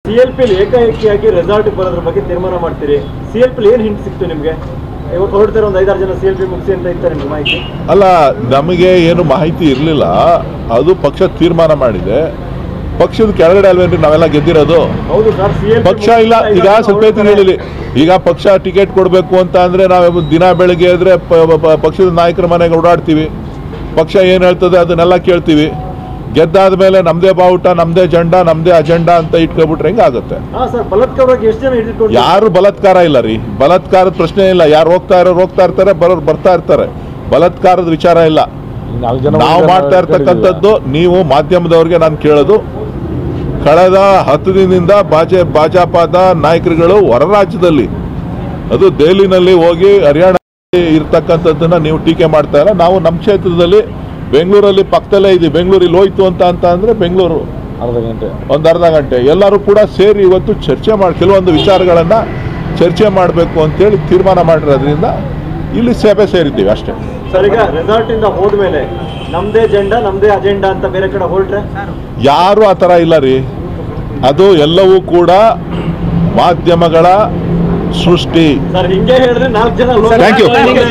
C L P ಏಕಾಏಕಿಯಾಗಿ resort ಬರೋದ್ರ ಬಗ್ಗೆ ತೀರ್ಮಾನ ಮಾಡ್ತೀರಿ ಸಿ ಎಲ್ ಪಿ ಏನು ಹಿಂಟ್ ಸಿಕ್ತು ನಿಮಗೆ ಇವತ್ತು ಹೊರಡ್ತಾರೆ ಒಂದು ಐದಾರು ಜನ ಸಿ ಎಲ್ ಪಿ ಮುಗಿಸಿ ಅಂತ ಇರ್ತಾರೆ ನಿಮ್ಗೆ ಮಾಹಿತಿ ಅಲ್ಲ ನಮಗೆ ಏನು ಮಾಹಿತಿ ಇರಲಿಲ್ಲ ಅದು ಪಕ್ಷ ತೀರ್ಮಾನ ಮಾಡಿದೆ ಪಕ್ಷದ ಕೆಳಗಡೆ ಅಲ್ವೇನ್ರಿ ನಾವೆಲ್ಲ ಗೆದ್ದಿರೋದು ಹೌದು ಸರ್ ಸಿ ಎಲ್ ಪಕ್ಷ ಇಲ್ಲ ಈಗ ಸ್ವಲ್ಪ ಹೊತ್ತಿಗೆ ಹೇಳಿಲಿ ಈಗ ಪಕ್ಷ ಟಿಕೆಟ್ ಕೊಡಬೇಕು ಅಂತ ಅಂದ್ರೆ ನಾವು ದಿನ ಬೆಳಗ್ಗೆ ಎದ್ರೆ ಪ- ಪ- ಪಕ್ಷದ ನಾಯಕರ ಮನೆಗೆ ಓಡಾಡ್ತೀವಿ ಪಕ್ಷ ಏನು ಹೇಳ್ತದೆ ಅದನ್ನೆಲ್ಲ ಕೇಳ್ತೀವಿ ಗೆದ್ದಾದ ಮೇಲೆ ನಮ್ದೇ ಬಾವುಟ ನಮ್ದೇ ಜೆಂಡ ನಮ್ದೇ ಅಜೆಂಡಾ ಅಂತ ಇಟ್ಕೊಬಿಟ್ರೆ ಹೆಂಗಾಗುತ್ತೆ ಹಾ ಸರ್ ಬಲಾತ್ಕಾರವಾಗಿ ಎಷ್ಟು ಜನ ಹಿಡಿದುಕೊಂಡು ಯಾರು ಬಲಾತ್ಕಾರ ಇಲ್ಲ ರೀ ಬಲಾತ್ಕಾರದ ಪ್ರಶ್ನೆ ಇಲ್ಲ ಯಾರು ಹೋಗ್ತಾ ಇರೋರು ಹೋಗ್ತಾ ಇರ್ತಾರೆ ಬರೋರು ಬರ್ತಾ ಇರ್ತಾರೆ ಬಲಾತ್ಕಾರದ ವಿಚಾರ ಇಲ್ಲ ನಾಲ್ಕು ಜನ ನಾವು ಮಾಡ್ತಾ ಇರ್ತಕ್ಕಂಥದ್ದು ನೀವು ಮಾಧ್ಯಮದವ್ರಿಗೆ ನಾನು ಕೇಳೋದು ಕಳೆದ ಹತ್ತು ದಿನದಿಂದ ಬಾಜೆ ಭಾಜಪದ ನಾಯಕರುಗಳು ಹೊರ ರಾಜ್ಯದಲ್ಲಿ ಅದು ದೆಹಲಿನಲ್ಲಿ ಹೋಗಿ ಹರಿಯಾಣ ಇರ್ತಕ್ಕಂಥದ್ದನ್ನ ನೀವು ಟೀಕೆ ಮಾಡ್ತಾ ಇಲ್ಲ ನಾವು ನಮ್ಮ ಕ್ಷೇತ್ರದಲ್ಲಿ ಬೆಂಗಳೂರಲ್ಲಿ ಪಕ್ಕದಲ್ಲೇ ಇದೆ ಬೆಂಗಳೂರಲ್ಲಿ ಹೋಯ್ತು ಅಂತ ಅಂತ ಅಂದ್ರೆ ಬೆಂಗಳೂರು ಅರ್ಧ ಗಂಟೆ ಒಂದು ಅರ್ಧ ಗಂಟೆ ಎಲ್ಲರೂ ಕೂಡ ಸೇರಿ ಇವತ್ತು ಚರ್ಚೆ ಮಾಡಿ ಕೆಲವೊಂದು ವಿಚಾರಗಳನ್ನ ಚರ್ಚೆ ಮಾಡಬೇಕು ಅಂತೇಳಿ ತೀರ್ಮಾನ ಮಾಡಿರೋದ್ರಿಂದ ಇಲ್ಲಿ ಸಭೆ ಸೇರಿದ್ದೀವಿ ಅಷ್ಟೇ ಸರ್ ಈಗ ರೆಸಾರ್ಟ್ ಇಂದ ಹೋದ್ಮೇಲೆ ನಮ್ದೇ ಜೆಂಡಾ ನಮ್ದೇ ಅಜೆಂಡಾ ಅಂತ ಬೇರೆ ಕಡೆ ಹೊರಟ್ರೆ ಯಾರು ಆ ಥರ ಇಲ್ಲ ರೀ ಅದು ಎಲ್ಲವೂ ಕೂಡ ಮಾಧ್ಯಮಗಳ ಸೃಷ್ಟಿ ಸರ್ ಹಿಂಗೆ ಹೇಳಿದ್ರೆ ನಾಲ್ಕು ಜನ Thank you. ಲೋಕ